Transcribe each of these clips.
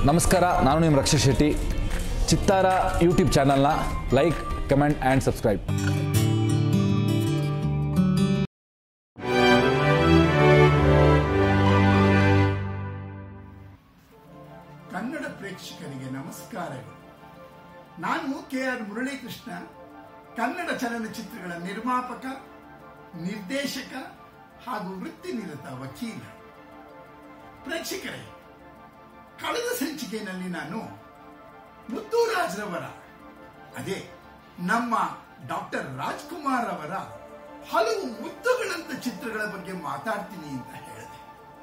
ನಮಸ್ಕಾರ ನಾನು ನಿಮ್ಮ ರಕ್ಷಿತ್ ಶೆಟ್ಟಿ ಚಿತ್ತಾರ ಯೂಟ್ಯೂಬ್ ಚಾನಲ್ನ like comment and subscribe Kannada ಪ್ರೇಕ್ಷಕರಿಗೆ ನಮಸ್ಕಾರಗಳು ನಾನು ಕೆ ಆರ್ ಮುರಳೀಕೃಷ್ಣ ಕನ್ನಡ ಚಲನಚಿತ್ರಗಳ ನಿರ್ಮಾಪಕ ನಿರ್ದೇಶಕ ಹಾಗೂ ವೃತ್ತಿನಿರತ ವಕೀಲ ಪ್ರೇಕ್ಷಕರೇ ಕಳೆದ ಸಂಚಿಕೆಯಲ್ಲಿ ನಾನು ಮುತ್ತುರಾಜ್ರವರ ಅದೇ ನಮ್ಮ ಡಾಕ್ಟರ್ ರಾಜ್ಕುಮಾರ್ ಅವರ ಹಲವು ಮುತ್ತುಗಳಂತ ಚಿತ್ರಗಳ ಬಗ್ಗೆ ಮಾತಾಡ್ತೀನಿ ಅಂತ ಹೇಳಿದೆ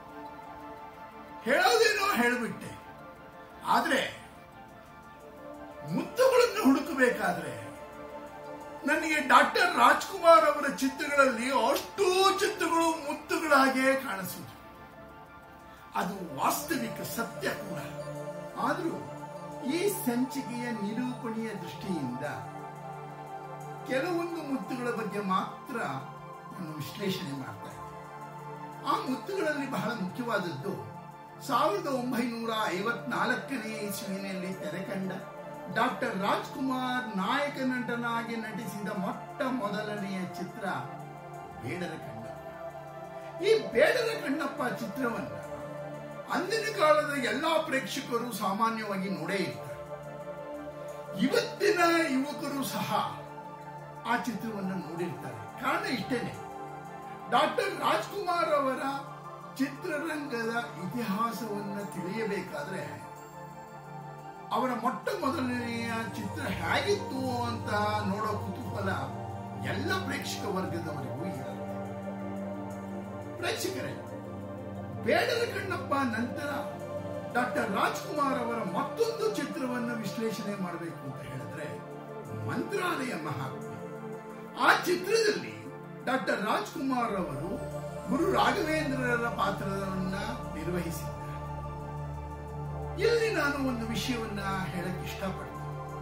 ಹೇಳೋದೇನೋ ಹೇಳಿಬಿಟ್ಟೆ ಆದ್ರೆ ಮುತ್ತುಗಳನ್ನು ಹುಡುಕಬೇಕಾದ್ರೆ ನನಗೆ ಡಾಕ್ಟರ್ ರಾಜ್ಕುಮಾರ್ ಅವರ ಚಿತ್ರಗಳಲ್ಲಿ ಅಷ್ಟೂ ಚಿತ್ರಗಳು ಮುತ್ತುಗಳಾಗೆ ಕಾಣಿಸುವುದು ಅದು ವಾಸ್ತವಿಕ ಸತ್ಯ ಕೂಡ ಆದರೂ ಈ ಸಂಚಿಕೆಯ ನಿರೂಪಣೆಯ ದೃಷ್ಟಿಯಿಂದ ಕೆಲವೊಂದು ಮುತ್ತುಗಳ ಬಗ್ಗೆ ಮಾತ್ರ ನಾನು ವಿಶ್ಲೇಷಣೆ ಮಾಡ್ತಾ ಇದ್ದೆ ಆ ಮುತ್ತುಗಳಲ್ಲಿ ಬಹಳ ಮುಖ್ಯವಾದದ್ದು ಸಾವಿರದ ಒಂಬೈನೂರ ಐವತ್ನಾಲ್ಕನೇ ಇಸ್ವಿನಲ್ಲಿ ತೆರೆಕಂಡ ಡಾಕ್ಟರ್ ರಾಜ್ಕುಮಾರ್ ನಾಯಕ ನಟನಾಗಿ ನಟಿಸಿದ ಮೊಟ್ಟ ಮೊದಲನೆಯ ಚಿತ್ರ ಬೇಡರ ಕಣ್ಣಪ್ಪ ಈ ಬೇಡರ ಕಣ್ಣಪ್ಪ ಚಿತ್ರವನ್ನ ಅಂದಿನ ಕಾಲದ ಎಲ್ಲಾ ಪ್ರೇಕ್ಷಕರು ಸಾಮಾನ್ಯವಾಗಿ ನೋಡೇ ಇರ್ತಾರೆ ಇವತ್ತಿನ ಯುವಕರು ಸಹ ಆ ಚಿತ್ರವನ್ನು ನೋಡಿರ್ತಾರೆ ಕಾರಣ ಇಷ್ಟೇನೆ ಡಾಕ್ಟರ್ ರಾಜ್ಕುಮಾರ್ ಅವರ ಚಿತ್ರರಂಗದ ಇತಿಹಾಸವನ್ನು ತಿಳಿಯಬೇಕಾದ್ರೆ ಅವರ ಮೊಟ್ಟ ಮೊದಲನೆಯ ಚಿತ್ರ ಹೇಗಿತ್ತು ಅಂತ ನೋಡೋ ಕುತೂಹಲ ಎಲ್ಲ ಪ್ರೇಕ್ಷಕ ವರ್ಗದವರಿಗೂ ಇರುತ್ತೆ ಪ್ರೇಕ್ಷಕರೇ ಬೇಡರ ಕಣ್ಣಪ್ಪ ನಂತರ ಡಾಕ್ಟರ್ ರಾಜ್ಕುಮಾರ್ ಅವರ ಮತ್ತೊಂದು ಚಿತ್ರವನ್ನು ವಿಶ್ಲೇಷಣೆ ಮಾಡಬೇಕು ಅಂತ ಹೇಳಿದ್ರೆ ಮಂತ್ರಾಲಯ ಮಹಾತ್ಮೆ ಆ ಚಿತ್ರದಲ್ಲಿ ಡಾಕ್ಟರ್ ರಾಜ್ಕುಮಾರ್ ಅವರು ಗುರು ರಾಘವೇಂದ್ರರ ಪಾತ್ರವನ್ನ ನಿರ್ವಹಿಸಿದ್ದಾರೆ ಇಲ್ಲಿ ನಾನು ಒಂದು ವಿಷಯವನ್ನ ಹೇಳಕ್ ಇಷ್ಟಪಡ್ತೇನೆ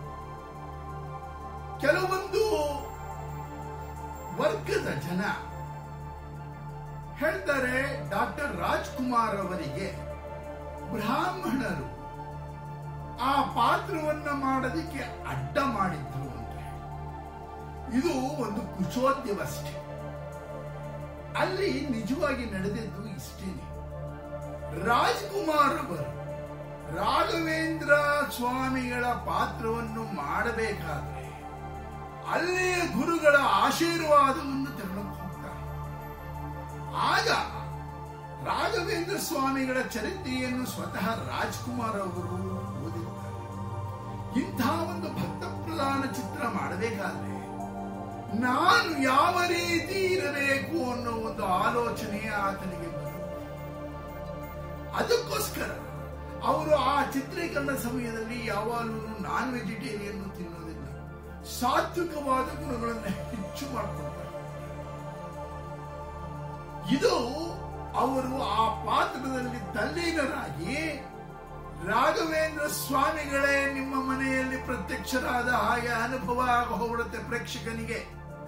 ಕೆಲವೊಂದು ವರ್ಗದ ಜನ ಹೇಳ್ತಾರೆ ಡಾಕ್ಟರ್ ರಾಜ್ಕುಮಾರ್ ಅವರಿಗೆ ಬ್ರಾಹ್ಮಣರು ಆ ಪಾತ್ರವನ್ನ ಮಾಡೋದಕ್ಕೆ ಅಡ್ಡ ಮಾಡಿದ್ರು ಅಂತ ಹೇಳಿ. ಇದು ಒಂದು ಕುಚೋದ್ಯವಷ್ಟೇ ಅಲ್ಲಿ ನಿಜವಾಗಿ ನಡೆದಿದ್ದು ಇಷ್ಟೇನೆ ರಾಜ್ಕುಮಾರ್ ಅವರು ರಾಘವೇಂದ್ರ ಸ್ವಾಮಿಗಳ ಪಾತ್ರವನ್ನು ಮಾಡಬೇಕಾದ್ರೆ ಅಲ್ಲಿಯ ಗುರುಗಳ ಆಶೀರ್ವಾದವನ್ನು ತಗೊಳ್ಳಕ್ಕೆ ಹೋಗ್ತಾರೆ ಆಗ ರಾಘವೇಂದ್ರ ಸ್ವಾಮಿಗಳ ಚರಿತ್ರೆಯನ್ನು ಸ್ವತಃ ರಾಜ್ಕುಮಾರ್ ಅವರು ಓದಿರ್ತಾರೆ ಇಂಥ ಒಂದು ಭಕ್ತ ಪ್ರಧಾನ ಚಿತ್ರ ಮಾಡಬೇಕಾದ್ರೆ ನಾನು ಯಾವ ರೀತಿ ಇರಬೇಕು ಅನ್ನೋ ಒಂದು ಆಲೋಚನೆ ಆತನಿಗೆ ಬರುತ್ತೆ ಅದಕ್ಕೋಸ್ಕರ ಅವರು ಆ ಚಿತ್ರೀಕರಣ ಸಮಯದಲ್ಲಿ ಯಾವಾಗಲೂ ನಾನ್ ವೆಜಿಟೇರಿಯನ್ ತಿನ್ನೋದಿಲ್ಲ ಸಾತ್ವಿಕವಾದ ಗುಣಗಳನ್ನು ಹೆಚ್ಚು ಮಾಡ್ಕೊಳ್ತಾರೆ ಇದು ಅವರು ಆ ಪಾತ್ರದಲ್ಲಿ ತಲ್ಲೀನರಾಗಿ ರಾಘವೇಂದ್ರ ಸ್ವಾಮಿಗಳೇ ನಿಮ್ಮ ಮನೆಯಲ್ಲಿ ಪ್ರತ್ಯಕ್ಷರಾದ ಹಾಗೆ ಅನುಭವ ಆಗ ಹೋಗ್ಬಿಡುತ್ತೆ ಪ್ರೇಕ್ಷಕನಿಗೆ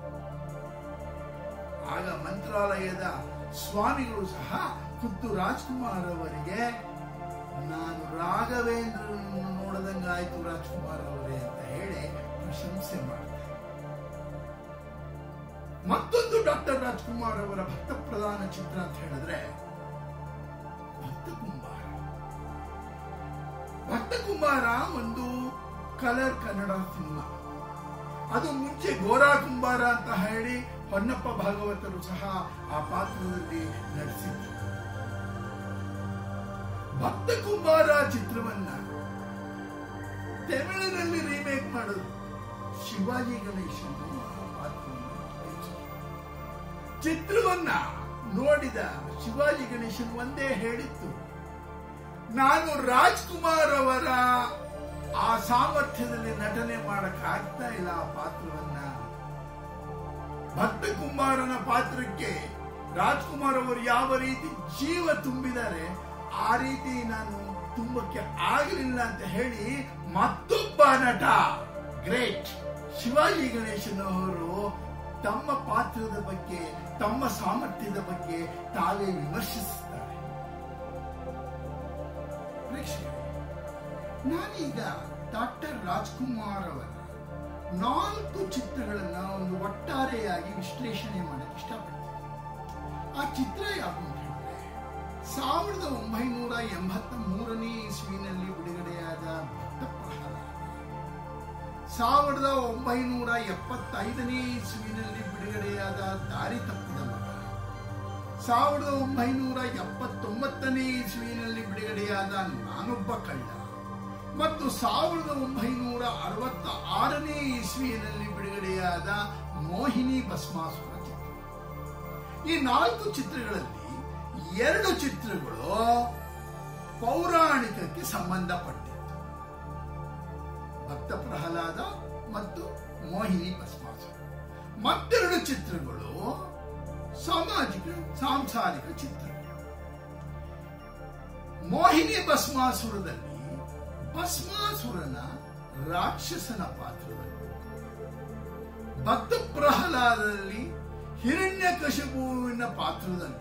ಆಗ ಮಂತ್ರಾಲಯದ ಸ್ವಾಮಿಗಳು ಸಹ ಖುದ್ದು ರಾಜ್ಕುಮಾರ್ ಅವರಿಗೆ ನಾನು ರಾಘವೇಂದ್ರನನ್ನು ನೋಡದಂಗಾಯ್ತು ರಾಜ್ಕುಮಾರ್ ಅವರೇ ಅಂತ ಹೇಳಿ ಪ್ರಶಂಸೆ ಮಾಡ್ತಾರೆ ಮತ್ತೊಂದು ಡಾಕ್ಟರ್ ರಾಜ್ಕುಮಾರ್ ಅವರ ಭಕ್ತ ಪ್ರಧಾನ ಚಿತ್ರ ಅಂತ ಹೇಳಿದ್ರೆ ಭಕ್ತ ಕುಂಬಾರ ಭಕ್ತ ಕುಂಬಾರ ಒಂದು ಕಲರ್ ಕನ್ನಡ ಸಿನಿಮಾ ಅದು ಮುಂಚೆ ಗೋರಾ ಕುಂಬಾರ ಅಂತ ಹೇಳಿ ಹೊನ್ನಪ್ಪ ಭಾಗವತರು ಸಹ ಆ ಪಾತ್ರದಲ್ಲಿ ನಟಿಸಿದ್ರು ಭಕ್ತ ಕುಂಬಾರ ಚಿತ್ರವನ್ನ ತಮಿಳಿನಲ್ಲಿ ರೀಮೇಕ್ ಮಾಡೋದು ಶಿವಾಜಿ ಗಣೇಶನ್ ಆ ಪಾತ್ರವನ್ನು ವಹಿಸಿದ್ರು. ಚಿತ್ರವನ್ನ ನೋಡಿದ ಶಿವಾಜಿ ಗಣೇಶನ್ ಒಂದೇ ಹೇಳಿತ್ತು ನಾನು ರಾಜ್ಕುಮಾರ್ ಅವರ ಆ ಸಾಮರ್ಥ್ಯದಲ್ಲಿ ನಟನೆ ಮಾಡಕ್ ಆಗ್ತಾ ಇಲ್ಲ ಆ ಪಾತ್ರವನ್ನ ಭಕ್ತ ಕುಂಬಾರನ ಪಾತ್ರಕ್ಕೆ ರಾಜ್ಕುಮಾರ್ ಅವರು ಯಾವ ರೀತಿ ಜೀವ ತುಂಬಿದ್ದಾರೆ ಆ ರೀತಿ ನಾನು ತುಂಬಕ್ಕೆ ಆಗಲಿಲ್ಲ ಅಂತ ಹೇಳಿ ಮತ್ತೊಬ್ಬ ನಟ ಗ್ರೇಟ್ ಶಿವಾಜಿ ಗಣೇಶನ್ ಅವರು ತಮ್ಮ ಪಾತ್ರದ ಬಗ್ಗೆ ತಮ್ಮ ಸಾಮರ್ಥ್ಯದ ಬಗ್ಗೆ ತಾವೇ ವಿಮರ್ಶಿಸುತ್ತಾರೆ ಪ್ರೇಕ್ಷಕರೇ ನಾನೀಗ ಡಾಕ್ಟರ್ ರಾಜ್ಕುಮಾರ್ ಅವರ ನಾಲ್ಕು ಚಿತ್ರಗಳನ್ನ ಒಂದು ಒಟ್ಟಾರೆಯಾಗಿ ವಿಶ್ಲೇಷಣೆ ಮಾಡಕ್ಕೆ ಇಷ್ಟಪಡ್ತೀನಿ ಆ ಚಿತ್ರ ಯಾವುದು ಅಂತ ಹೇಳಿದ್ರೆ ಸಾವಿರದ ಒಂಬೈನೂರ ಎಂಬತ್ತ ಮೂರನೇ ಇಸ್ವಿನಲ್ಲಿ ಬಿಡುಗಡೆಯಾದ ಭಕ್ತ ಪ್ರಹ್ಲಾದ ಸಾವಿರದ ಒಂಬೈನೂರ ಎಪ್ಪತ್ತೈದನೇ ಇಸ್ವಿನಲ್ಲಿ ಬಿಡುಗಡೆಯಾದ ದಾರಿ ತಪ್ಪಿದ ಮಗ ಸಾವಿರದ ಒಂಬೈನೂರ ಎಪ್ಪತ್ತೊಂಬತ್ತನೇ ಇಸ್ವಿನಲ್ಲಿ ಬಿಡುಗಡೆಯಾದ ನಾನೊಬ್ಬ ಕಳ್ಳ ಮತ್ತು ಸಾವಿರದ ಒಂಬೈನೂರ ಅರವತ್ತ ಆರನೇ ಇಸ್ವಿಯಲ್ಲಿ ಬಿಡುಗಡೆಯಾದ ಮೋಹಿನಿ ಭಸ್ಮಾಸುರ ಚಿತ್ರ ಈ ನಾಲ್ಕು ಚಿತ್ರಗಳಲ್ಲಿ ಎರಡು ಚಿತ್ರಗಳು ಪೌರಾಣಿಕಕ್ಕೆ ಸಂಬಂಧಪಟ್ಟಿತ್ತು ಭಕ್ತ ಪ್ರಹ್ಲಾದ ಮತ್ತು ಮೋಹಿನಿ ಭಸ್ಮಾಸುರ ಮತ್ತೆರಡು ಚಿತ್ರಗಳು ಸಾಮಾಜಿಕ ಸಾಂಸಾರಿಕ ಚಿತ್ರಗಳು ಮೋಹಿನಿ ಭಸ್ಮಾಸುರದಲ್ಲಿ ಭಸ್ಮಾಸುರನ ರಾಕ್ಷಸನ ಪಾತ್ರದಲ್ಲಿ ಭಕ್ತ ಪ್ರಹ್ಲಾದದಲ್ಲಿ ಹಿರಣ್ಯಕಶಿಪುವಿನ ಪಾತ್ರದಲ್ಲಿ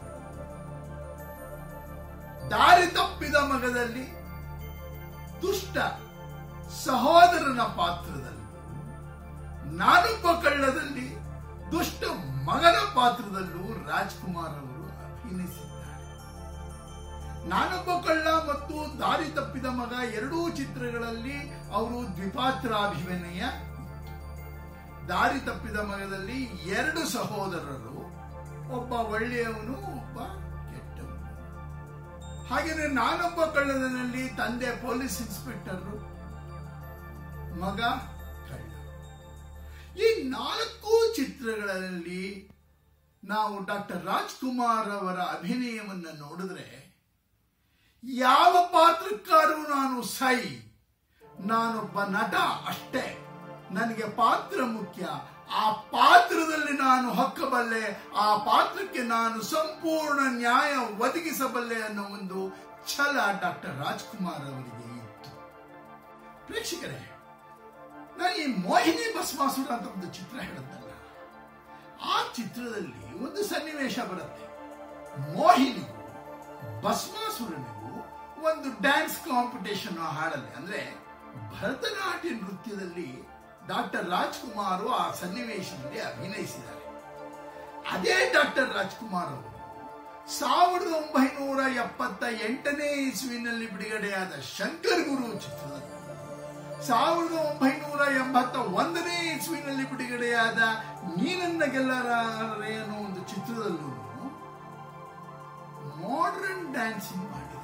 ದಾರಿ ತಪ್ಪಿದ ಮಗದಲ್ಲಿ ದುಷ್ಟ ಸಹೋದರನ ಪಾತ್ರದಲ್ಲಿ ನಾನೊಬ್ಬ ಕಳ್ಳದಲ್ಲಿ ದುಷ್ಟ ಮಗನ ಪಾತ್ರದಲ್ಲೂ ರಾಜ್ಕುಮಾರ್ ಅವರು ಅಭಿನಯಿಸಿದ್ದಾರೆ ನಾನೊಬ್ಬ ಕಳ್ಳ ಮತ್ತು ದಾರಿ ತಪ್ಪಿದ ಮಗ ಎರಡೂ ಚಿತ್ರಗಳಲ್ಲಿ ಅವರು ದ್ವಿಪಾತ್ರಾಭಿನಯ ದಾರಿ ತಪ್ಪಿದ ಮಗದಲ್ಲಿ ಎರಡು ಸಹೋದರರು ಒಬ್ಬ ಒಳ್ಳೆಯವನು ಒಬ್ಬ ಕೆಟ್ಟವನು ಹಾಗೆಯೇ ನಾನೊಬ್ಬ ಕಳ್ಳದಲ್ಲಿ ತಂದೆ ಪೊಲೀಸ್ ಇನ್ಸ್ಪೆಕ್ಟರ್ ಮಗ ಕಳ್ಳ ಈ ನಾಲ್ಕು ಚಿತ್ರಗಳಲ್ಲಿ ನಾವು ಡಾಕ್ಟರ್ ರಾಜ್ಕುಮಾರ್ ಅವರ ಅಭಿನಯವನ್ನು ನೋಡಿದ್ರೆ ಯಾವ ಪಾತ್ರಕ್ಕಾರು ನಾನು ಸೈ ನಾನೊಬ್ಬ ನಟ ಅಷ್ಟೇ ನನಗೆ ಪಾತ್ರ ಮುಖ್ಯ ಆ ಪಾತ್ರದಲ್ಲಿ ನಾನು ಹೊಕ್ಕಬಲ್ಲೆ ಆ ಪಾತ್ರಕ್ಕೆ ನಾನು ಸಂಪೂರ್ಣ ನ್ಯಾಯ ಒದಗಿಸಬಲ್ಲೆ ಅನ್ನೋ ಒಂದು ಛಲ ಡಾಕ್ಟರ್ ರಾಜ್ಕುಮಾರ್ ಅವರಿಗೆ ಇತ್ತು ಪ್ರೇಕ್ಷಕರೇ ನಾನು ಈ ಮೋಹಿನಿ ಭಸ್ಮಾಸುರ ಅಂತ ಒಂದು ಚಿತ್ರ ಹೇಳಿದ್ದಲ್ಲ ಆ ಚಿತ್ರದಲ್ಲಿ ಒಂದು ಸನ್ನಿವೇಶ ಬರುತ್ತೆ ಮೋಹಿನಿಗೂ ಭಸ್ಮಾಸುರನಿಗೂ ಒಂದು ಡ್ಯಾನ್ಸ್ ಕಾಂಪಿಟೇಷನ್ ಹಾಡಲ್ಲಿ ಅಂದ್ರೆ ಭರತನಾಟ್ಯ ನೃತ್ಯದಲ್ಲಿ ಡಾಕ್ಟರ್ ರಾಜ್ಕುಮಾರ್ ಆ ಸನ್ನಿವೇಶದಲ್ಲಿ ಅಭಿನಯಿಸಿದ್ದಾರೆ ಅದೇ ಡಾಕ್ಟರ್ ರಾಜ್ಕುಮಾರ್ ಅವರು ಸಾವಿರದ ಒಂಬೈನೂರ ಎಪ್ಪತ್ತ ಎಂಟನೇ ಇಸ್ವಿನಲ್ಲಿ ಬಿಡುಗಡೆಯಾದ ಶಂಕರ್ ಗುರು ಚಿತ್ರದಲ್ಲಿ ಸಾವಿರದ ಒಂಬೈನೂರ ಎಂಬತ್ತ ಒಂದನೇ ಇಸ್ವಿನಲ್ಲಿ ಬಿಡುಗಡೆಯಾದ ನೀನನ್ನ ಗೆಲ್ಲರಾರೆ ಅನ್ನೋ ಒಂದು ಚಿತ್ರದಲ್ಲೂ ಮಾಡರ್ನ್ ಡ್ಯಾನ್ಸಿಂಗ್ ಮಾಡಿದ್ದಾರೆ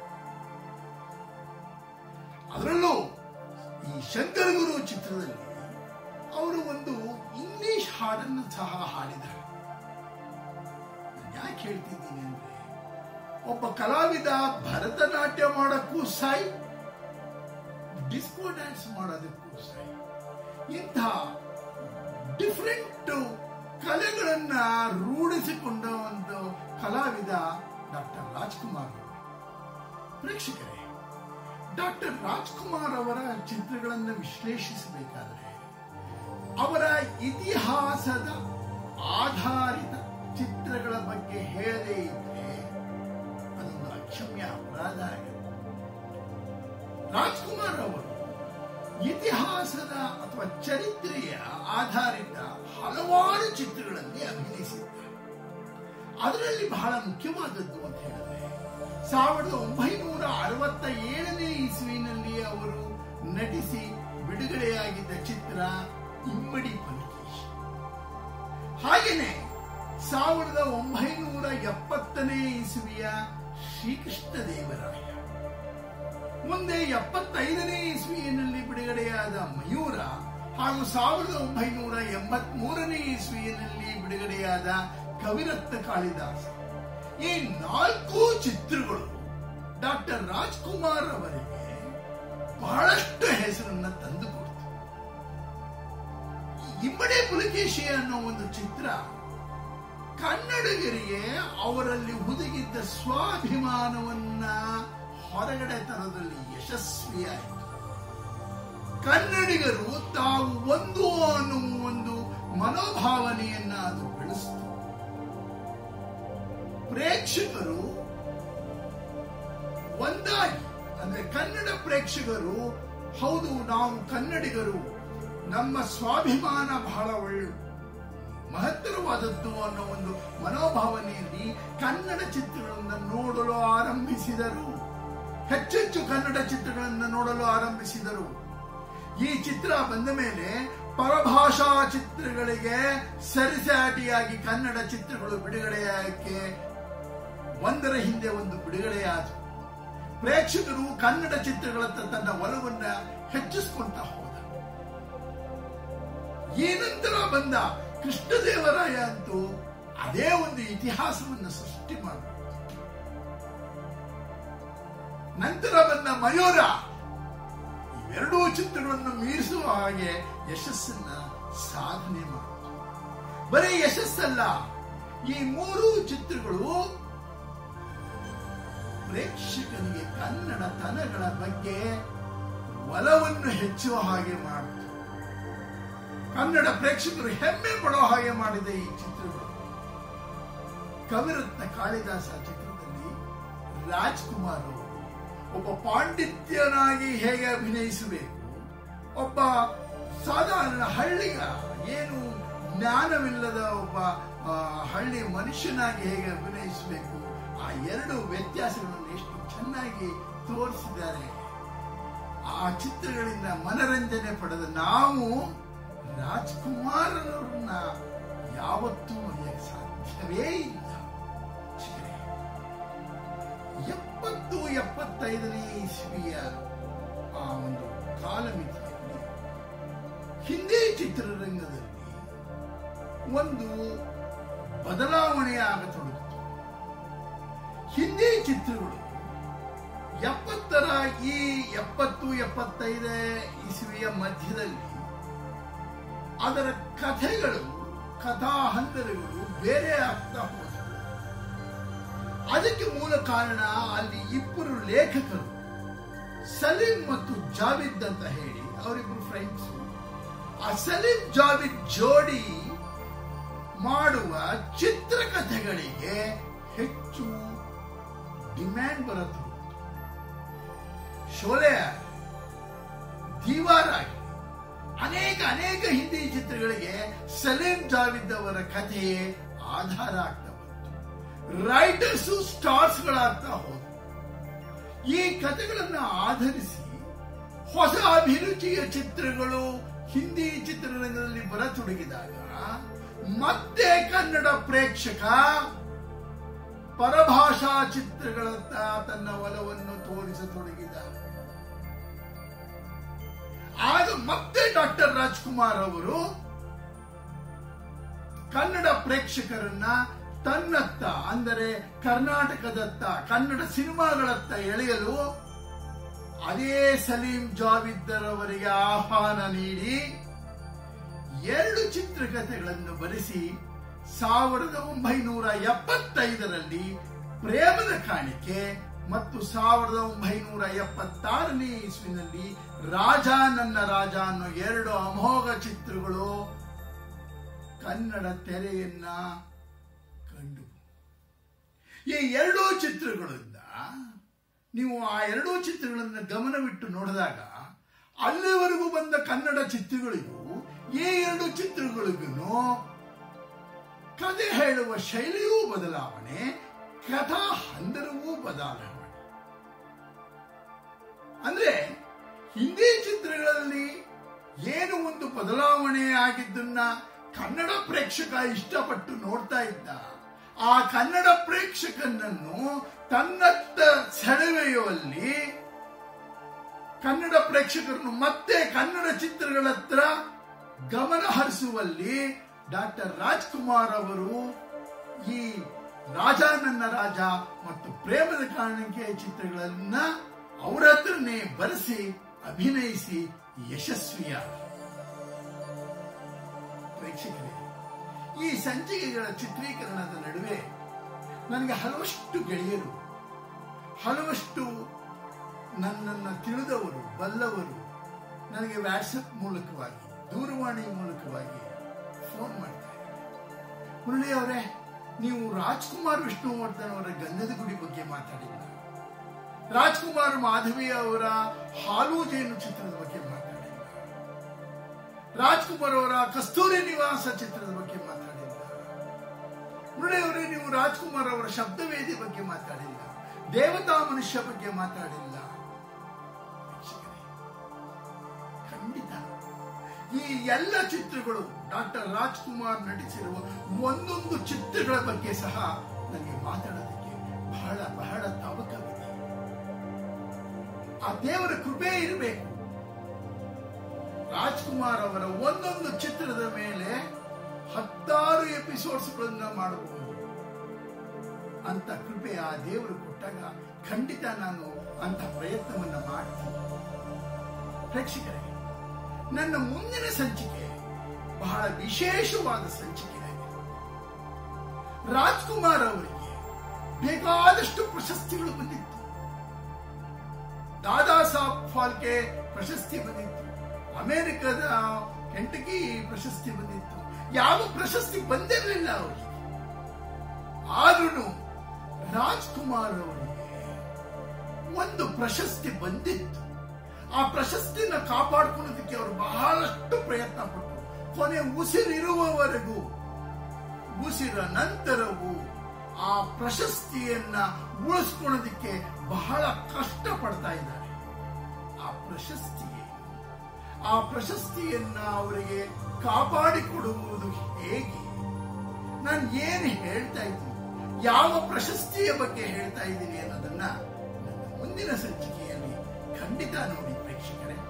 ಅದರಲ್ಲೂ ಈ ಶಂಕರ ಗುರು ಚಿತ್ರದಲ್ಲಿ ಅವರು ಒಂದು ಇಂಗ್ಲಿಷ್ ಹಾಡನ್ನು ಸಹ ಹಾಡಿದ್ದಾರೆ ನಾನು ಯಾಕೆ ಹೇಳ್ತಿದ್ದೀನಿ ಅಂದ್ರೆ ಒಬ್ಬ ಕಲಾವಿದ ಭರತನಾಟ್ಯ ಮಾಡಕ್ಕೂ ಸಾಯಿ ಡಿಸ್ಕೋ ಡ್ಯಾನ್ಸ್ ಮಾಡೋದಕ್ಕೂ ಸಾಯಿ ಇಂಥ ಡಿಫ್ರೆಂಟ್ ಕಲೆಗಳನ್ನ ರೂಢಿಸಿಕೊಂಡ ಒಂದು ಕಲಾವಿದ ಡಾಕ್ಟರ್ ರಾಜ್ಕುಮಾರ್ ಅವರು ಪ್ರೇಕ್ಷಕರೇ ಡಾಕ್ಟರ್ ರಾಜ್ಕುಮಾರ್ ಅವರ ಚಿತ್ರಗಳನ್ನು ವಿಶ್ಲೇಷಿಸಬೇಕಾದರೆ ಅವರ ಇತಿಹಾಸದ ಆಧಾರಿತ ಚಿತ್ರಗಳ ಬಗ್ಗೆ ಹೇಳದೇ ಇದ್ರೆ ಅದೊಂದು ಅಕ್ಷಮ್ಯ ಅಪರಾಧ ಆಗಿದೆ ರಾಜ್ಕುಮಾರ್ ಅವರು ಇತಿಹಾಸದ ಅಥವಾ ಚರಿತ್ರೆಯ ಆಧಾರಿತ ಹಲವಾರು ಚಿತ್ರಗಳಲ್ಲಿ ಅಭಿನಯಿಸಿದ್ದಾರೆ ಅದರಲ್ಲಿ ಬಹಳ ಮುಖ್ಯವಾದದ್ದು ಅಂತ ಹೇಳಿದ್ರೆ ಸಾವಿರದ ಒಂಬೈನೂರ ಅರವತ್ತ ಏಳನೇ ಇಸ್ವಿನಲ್ಲಿ ಅವರು ನಟಿಸಿ ಬಿಡುಗಡೆಯಾಗಿದ್ದ ಚಿತ್ರ ಇಮ್ಮಡಿ ಪಲಕೇಶ್ ಹಾಗೆಯೇ ಸಾವಿರದ ಒಂಬೈನೂರ ಎಪ್ಪತ್ತನೇ ಇಸುವಿಯ ಶ್ರೀಕೃಷ್ಣ ದೇವರಾಯ ಮುಂದೆ ಎಪ್ಪತ್ತೈದನೇ ಇಸ್ವಿಯಲ್ಲಿ ಬಿಡುಗಡೆಯಾದ ಮಯೂರ ಹಾಗೂ ಸಾವಿರದ ಒಂಬೈನೂರ ಎಂಬತ್ ಮೂರನೇ ಇಸ್ವಿಯಲ್ಲಿ ಬಿಡುಗಡೆಯಾದ ಕವಿರತ್ನ ಕಾಳಿದಾಸ ಈ ನಾಲ್ಕು ಚಿತ್ರಗಳು ಡಾಕ್ಟರ್ ರಾಜ್ಕುಮಾರ್ ಅವರಿಗೆ ಬಹಳಷ್ಟು ಹೆಸರನ್ನ ತಂದುಕೊಡ್ತು ಇಮ್ಮಡಿ ಪುಲಕೇಶಿ ಅನ್ನೋ ಒಂದು ಚಿತ್ರ ಕನ್ನಡಿಗರಿಗೆ ಅವರಲ್ಲಿ ಹುದುಗಿದ್ದ ಸ್ವಾಭಿಮಾನವನ್ನ ಹೊರಗಡೆ ತರೋದ್ರಲ್ಲಿ ಯಶಸ್ವಿಯಾಯಿತು ಕನ್ನಡಿಗರು ತಾವು ಒಂದು ಅನ್ನುವ ಒಂದು ಮನೋಭಾವನೆಯನ್ನ ಅದು ಬೆಳೆಸಿತು ಪ್ರೇಕ್ಷಕರು ಒಂದಾಗಿ ಅಂದ್ರೆ ಕನ್ನಡ ಪ್ರೇಕ್ಷಕರು ಹೌದು ನಾವು ಕನ್ನಡಿಗರು ನಮ್ಮ ಸ್ವಾಭಿಮಾನ ಬಹಳ ಒಳ್ಳೆ ಮಹತ್ತರವಾದದ್ದು ಅನ್ನೋ ಒಂದು ಮನೋಭಾವನೆಯಲ್ಲಿ ಕನ್ನಡ ಚಿತ್ರಗಳನ್ನು ನೋಡಲು ಆರಂಭಿಸಿದರು ಹೆಚ್ಚೆಚ್ಚು ಕನ್ನಡ ಚಿತ್ರಗಳನ್ನು ನೋಡಲು ಆರಂಭಿಸಿದರು ಈ ಚಿತ್ರ ಬಂದ ಮೇಲೆ ಪರಭಾಷಾ ಚಿತ್ರಗಳಿಗೆ ಸರಿಸಾಟಿಯಾಗಿ ಕನ್ನಡ ಚಿತ್ರಗಳು ಬಿಡುಗಡೆಯಾಗಕ್ಕೆ ಒಂದರ ಹಿಂದೆ ಒಂದು ಬಿಡುಗಡೆಯಾದವು ಪ್ರೇಕ್ಷಕರು ಕನ್ನಡ ಚಿತ್ರಗಳತ್ತ ತನ್ನ ಒಲವನ್ನ ಹೆಚ್ಚಿಸ್ಕೊಂತ ಹೋದ ಈ ನಂತರ ಬಂದ ಕೃಷ್ಣದೇವರಾಯ ಅಂತೂ ಅದೇ ಒಂದು ಇತಿಹಾಸವನ್ನು ಸೃಷ್ಟಿ ಮಾಡ ನಂತರ ಬಂದ ಮಯೂರ ಇವೆರಡೂ ಚಿತ್ರಗಳನ್ನು ಮೀರಿಸುವ ಹಾಗೆ ಯಶಸ್ಸನ್ನ ಸಾಧನೆ ಮಾಡಿತು ಬರೀ ಯಶಸ್ಸಲ್ಲ ಈ ಮೂರು ಚಿತ್ರಗಳು ಪ್ರೇಕ್ಷಕನಿಗೆ ಕನ್ನಡ ತನಗಳ ಬಗ್ಗೆ ಒಲವನ್ನು ಹೆಚ್ಚುವ ಹಾಗೆ ಮಾಡಿತು ಕನ್ನಡ ಪ್ರೇಕ್ಷಕರು ಹೆಮ್ಮೆ ಪಡೋ ಹಾಗೆ ಮಾಡಿದೆ ಈ ಚಿತ್ರಗಳು ಕವಿರತ್ನ ಕಾಳಿದಾಸ ಚಿತ್ರದಲ್ಲಿ ರಾಜ್ಕುಮಾರ್ ಅವರು ಒಬ್ಬ ಪಾಂಡಿತ್ಯನಾಗಿ ಹೇಗೆ ಅಭಿನಯಿಸಬೇಕು ಒಬ್ಬ ಸಾಧಾರಣ ಹಳ್ಳಿಗ ಏನು ಜ್ಞಾನವಿಲ್ಲದ ಒಬ್ಬ ಆ, ಹಳ್ಳಿ ಮನುಷ್ಯನಾಗಿ ಹೇಗೆ ಅಭಿನಯಿಸಬೇಕು ಆ ಎರಡು ವ್ಯತ್ಯಾಸಗಳನ್ನು ಎಷ್ಟು ಚೆನ್ನಾಗಿ ತೋರಿಸಿದ್ದಾರೆ ಆ ಚಿತ್ರಗಳಿಂದ ಮನರಂಜನೆ ಪಡೆದ ನಾವು ರಾಜ್ಕುಮಾರರನ್ನ ಯಾವತ್ತೂ ಮರೆಯಕ್ಕೆ ಸಾಧ್ಯವೇ ಇಲ್ಲ ಚಿಕ್ಕರೆ. ಎಪ್ಪತ್ತು ಎಪ್ಪತ್ತೈದನೇ ಇಸ್ವಿಯ ಆ ಒಂದು ಕಾಲಮಿತಿಯಲ್ಲಿ ಹಿಂದಿ ಚಿತ್ರರಂಗದಲ್ಲಿ ಒಂದು ಬದಲಾವಣೆ ಆಗತೊಡಗಿತು ಹಿಂದಿ ಚಿತ್ರಗಳು ಎಪ್ಪತ್ತರ ಈ ಎಪ್ಪತ್ತು ಎಪ್ಪತ್ತೈದೇ ಇಸ್ವಿಯ ಮಧ್ಯದಲ್ಲಿ ಅದರ ಕಥೆಗಳು ಕಥಾ ಹಂದರಗಳು ಬೇರೆ ಆಗ್ತಾ ಹೋದವು ಅದಕ್ಕೆ ಮೂಲ ಕಾರಣ ಅಲ್ಲಿ ಇಬ್ಬರು ಲೇಖಕರು ಸಲೀಂ ಮತ್ತು ಜಾವಿದ್ ಅಂತ ಹೇಳಿ ಅವರಿಬ್ಬರು ಫ್ರೆಂಡ್ಸ್ ಆ ಸಲೀಂ ಜಾವಿದ್ ಜೋಡಿ ಮಾಡುವ ಚಿತ್ರಕಥೆಗಳಿಗೆ ಹೆಚ್ಚು ಡಿಮ್ಯಾಂಡ್ ಬರುತ್ತೆ ಶೋಲೆ ದೀವಾರಾಗಿ ಅನೇಕ ಅನೇಕ ಹಿಂದಿ ಚಿತ್ರಗಳಿಗೆ ಸಲೀಂ ಜಾವಿದ್ ಅವರ ಕಥೆಯೇ ಆಧಾರ ಆಗ್ತಾ ಬಂತು ರೈಟರ್ಸ್ ಸ್ಟಾರ್ಸ್ ಗಳಾಗ್ತಾ ಹೋದ್ರು ಈ ಕಥೆಗಳನ್ನು ಆಧರಿಸಿ ಹೊಸ ಅಭಿರುಚಿಯ ಚಿತ್ರಗಳು ಹಿಂದಿ ಚಿತ್ರರಂಗದಲ್ಲಿ ಬರತೊಡಗಿದಾಗ ಮತ್ತೆ ಕನ್ನಡ ಪ್ರೇಕ್ಷಕ ಪರಭಾಷಾ ಚಿತ್ರಗಳತ್ತ ತನ್ನ ಒಲವನ್ನು ತೋರಿಸತೊಡಗಿದ ಆಗ ಮತ್ತೆ ಡಾಕ್ಟರ್ ರಾಜ್ಕುಮಾರ್ ಅವರು ಕನ್ನಡ ಪ್ರೇಕ್ಷಕರನ್ನ ತನ್ನತ್ತ ಅಂದರೆ ಕರ್ನಾಟಕದತ್ತ ಕನ್ನಡ ಸಿನಿಮಾಗಳತ್ತ ಎಳೆಯಲು ಅದೇ ಸಲೀಂ ಜಾವಿದ್ದರವರಿಗೆ ಆಹ್ವಾನ ನೀಡಿ ಎರಡು ಚಿತ್ರಕಥೆಗಳನ್ನು ಬರೆಸಿ ಸಾವಿರದ ಒಂಬೈನೂರ ಎಪ್ಪತ್ತೈದರಲ್ಲಿ ಪ್ರೇಮದ ಕಾಣಿಕೆ ಮತ್ತು ಸಾವಿರದ ಒಂಬೈನೂರ ಎಪ್ಪತ್ತಾರನೇ ಇಸ್ವಿನಲ್ಲಿ ರಾಜ ನನ್ನ ರಾಜ ಅನ್ನೋ ಎರಡು ಅಮೋಘ ಚಿತ್ರಗಳು ಕನ್ನಡ ತೆರೆಯನ್ನ ಕಂಡು ಈ ಎರಡೂ ಚಿತ್ರಗಳಿಂದ ನೀವು ಆ ಎರಡೂ ಚಿತ್ರಗಳನ್ನು ಗಮನವಿಟ್ಟು ನೋಡಿದಾಗ ಅಲ್ಲಿವರೆಗೂ ಬಂದ ಕನ್ನಡ ಚಿತ್ರಗಳಿಗೂ ಈ ಎರಡು ಚಿತ್ರಗಳಿಗೂ ಕಥೆ ಹೇಳುವ ಶೈಲಿಯೂ ಬದಲಾವಣೆ ಕಥಾ ಹಂದರವೂ ಬದಲಾವಣೆ ಅಂದ್ರೆ ಹಿಂದಿ ಚಿತ್ರಗಳಲ್ಲಿ ಏನು ಒಂದು ಬದಲಾವಣೆ ಆಗಿದ್ದನ್ನ ಕನ್ನಡ ಪ್ರೇಕ್ಷಕ ಇಷ್ಟಪಟ್ಟು ನೋಡ್ತಾ ಇದ್ದ ಆ ಕನ್ನಡ ಪ್ರೇಕ್ಷಕನನ್ನು ತನ್ನತ್ತ ಸೆಳೆವೆಯುವಲ್ಲಿ ಕನ್ನಡ ಪ್ರೇಕ್ಷಕರನ್ನು ಮತ್ತೆ ಕನ್ನಡ ಚಿತ್ರಗಳ ಹತ್ರ ಗಮನ ಹರಿಸುವಲ್ಲಿ ಡಾಕ್ಟರ್ ರಾಜ್ಕುಮಾರ್ ಅವರು ಈ ರಾಜ ನನ್ನ ರಾಜ ಮತ್ತು ಪ್ರೇಮದ ಕಾರಣಕ್ಕೆ ಚಿತ್ರಗಳನ್ನ ಅವರ ಹತ್ರನೇ ಬರೆಸಿ ಅಭಿನಯಿಸಿ ಯಶಸ್ವಿಯಾದ ಪ್ರೇಕ್ಷಕರೇ ಈ ಸಂಚಿಕೆಗಳ ಚಿತ್ರೀಕರಣದ ನಡುವೆ ನನಗೆ ಹಲವಷ್ಟು ಗೆಳೆಯರು ಹಲವಷ್ಟು ನನ್ನನ್ನು ತಿಳಿದವರು ಬಲ್ಲವರು ನನಗೆ ವ್ಯಾಟ್ಸಪ್ ಮೂಲಕವಾಗಿ ದೂರವಾಣಿ ಮೂಲಕವಾಗಿ ಫೋನ್ ಮಾಡ್ತಾರೆ ಮುರಳಿ ಅವರೇ ನೀವು ರಾಜ್ಕುಮಾರ್ ವಿಷ್ಣುವರ್ಧನ್ ಅವರ ಗಂಧದ ಗುಡಿ ಬಗ್ಗೆ ಮಾತಾಡಿಲ್ಲ ರಾಜ್ಕುಮಾರ್ ಮಾಧವಿ ಅವರ ಹಾಲು ಜೇನು ಚಿತ್ರದ ಬಗ್ಗೆ ಮಾತಾಡಿಲ್ಲ ರಾಜ್ಕುಮಾರ್ ಅವರ ಕಸ್ತೂರಿ ನಿವಾಸ ಚಿತ್ರದ ಬಗ್ಗೆ ಮಾತಾಡಿಲ್ಲ ಮುರಳಿಯವರೇ ನೀವು ರಾಜ್ಕುಮಾರ್ ಅವರ ಶಬ್ದವೇದಿ ಬಗ್ಗೆ ಮಾತಾಡಿಲ್ಲ ದೇವತಾ ಮನುಷ್ಯ ಬಗ್ಗೆ ಮಾತಾಡಿಲ್ಲ ವೀಕ್ಷಕರೇ, ಖಂಡಿತ ಈ ಎಲ್ಲ ಚಿತ್ರಗಳು ಡಾಕ್ಟರ್ ರಾಜ್ಕುಮಾರ್ ನಟಿಸಿರುವ ಒಂದೊಂದು ಚಿತ್ರಗಳ ಬಗ್ಗೆ ಸಹ ನನಗೆ ಮಾತಾಡೋದಕ್ಕೆ ಬಹಳ ಬಹಳ ತವಕವಿದೆ ಆ ದೇವರ ಕೃಪೆ ಇರಬೇಕು ರಾಜ್ಕುಮಾರ್ ಅವರ ಒಂದೊಂದು ಚಿತ್ರದ ಮೇಲೆ ಹತ್ತಾರು ಎಪಿಸೋಡ್ಸ್ಗಳನ್ನ ಮಾಡಬಹುದು ಅಂತ ಕೃಪೆ ಆ ದೇವರು ಕೊಟ್ಟಾಗ ಖಂಡಿತ ನಾನು ಅಂತ ಪ್ರಯತ್ನವನ್ನ ಮಾಡ್ತೀನಿ ಪ್ರೇಕ್ಷಕರೇ ನನ್ನ ಮುಂದಿನ ಸಂಚಿಕೆ ಬಹಳ ವಿಶೇಷವಾದ ಸಂಚಿಕೆ ಆಗಿದೆ ರಾಜ್ಕುಮಾರ್ ಅವರಿಗೆ ಬೇಕಾದಷ್ಟು ಪ್ರಶಸ್ತಿಗಳು ಬಂದಿತ್ತು ದಾದಾ ಸಾಬ್ ಫಾಲ್ಕೆ ಪ್ರಶಸ್ತಿ ಬಂದಿತ್ತು ಅಮೆರಿಕದ ಕೆಂಟಕಿ ಪ್ರಶಸ್ತಿ ಬಂದಿತ್ತು ಯಾವ ಪ್ರಶಸ್ತಿ ಬಂದಿರಲಿಲ್ಲ ಅವರಿಗೆ ಆದ್ರೂ ರಾಜ್ಕುಮಾರ್ ಅವರಿಗೆ ಒಂದು ಪ್ರಶಸ್ತಿ ಬಂದಿತ್ತು ಆ ಪ್ರಶಸ್ತಿನ ಕಾಪಾಡ್ಕೊಳ್ಳೋದಕ್ಕೆ ಅವರು ಬಹಳಷ್ಟು ಪ್ರಯತ್ನ ಪಟ್ಟರು ಕೊನೆ ಉಸಿರಿರುವವರೆಗೂ ಉಸಿರ ನಂತರವೂ ಆ ಪ್ರಶಸ್ತಿಯನ್ನ ಉಳಿಸ್ಕೊಳ್ಳೋದಕ್ಕೆ ಬಹಳ ಕಷ್ಟ ಪಡ್ತಾ ಇದ್ದಾರೆ ಆ ಪ್ರಶಸ್ತಿ ಏನು? ಆ ಪ್ರಶಸ್ತಿಯನ್ನ ಅವರಿಗೆ ಕಾಪಾಡಿಕೊಡುವುದು ಹೇಗೆ ನಾನು ಏನು ಹೇಳ್ತಾ ಇದ್ದೀನಿ ಯಾವ ಪ್ರಶಸ್ತಿಯ ಬಗ್ಗೆ ಹೇಳ್ತಾ ಇದ್ದೀನಿ ಅನ್ನೋದನ್ನ ನನ್ನ ಮುಂದಿನ ಸಂಚಿಕೆಯಲ್ಲಿ ಖಂಡಿತ ನೋಡಿ ಪ್ರೇಕ್ಷಕರೇ